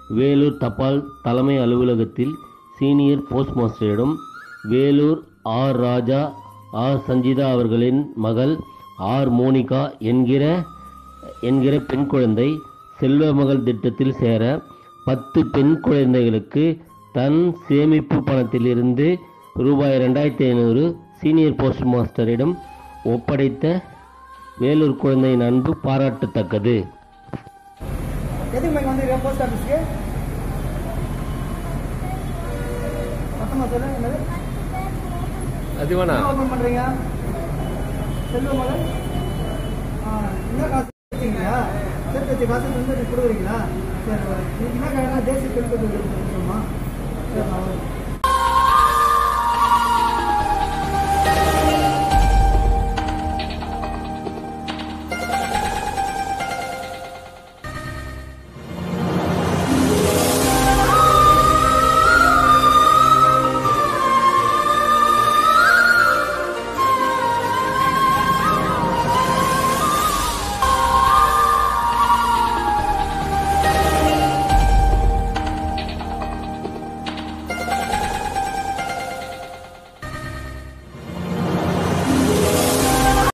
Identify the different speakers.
Speaker 1: வேலூர் தபால் தலைமை அலுவலகத்தில் சீனியர் போஸ்ட் மாஸ்டரிடம் வேலூர் ஆர் ராஜா ஆர் சஞ்சிதா அவர்களின் மகள் ஆர் மோனிகா என்கிற என்கிற பெண் குழந்தை செல்வ மகள் திட்டத்தில் சேர பத்து பெண் குழந்தைகளுக்கு தன் சேமிப்பு பணத்திலிருந்து ரூபாய் ரெண்டாயிரத்தி ஐநூறு சீனியர் போஸ்ட் மாஸ்டரிடம் ஒப்படைத்த வேலூர் குழந்தையின் அன்பு பாராட்டத்தக்கது
Speaker 2: எதுக்கு மைக் வந்து போஸ்ட் ஆஃபீஸ்க்கு மொத்தமாக சொல்லு என்னது
Speaker 3: அது வேணா
Speaker 2: ஓப்பன் பண்ணுறீங்க செல்வ மகள் ஆ, என்ன காசு வச்சுங்களா சேர்த்து வச்ச காசு வந்து கொடுக்குறீங்களா சரி இன்னைக்கு என்ன காரணம் தேசிய பெண் சொல்லுமா சரி நான் வரேன்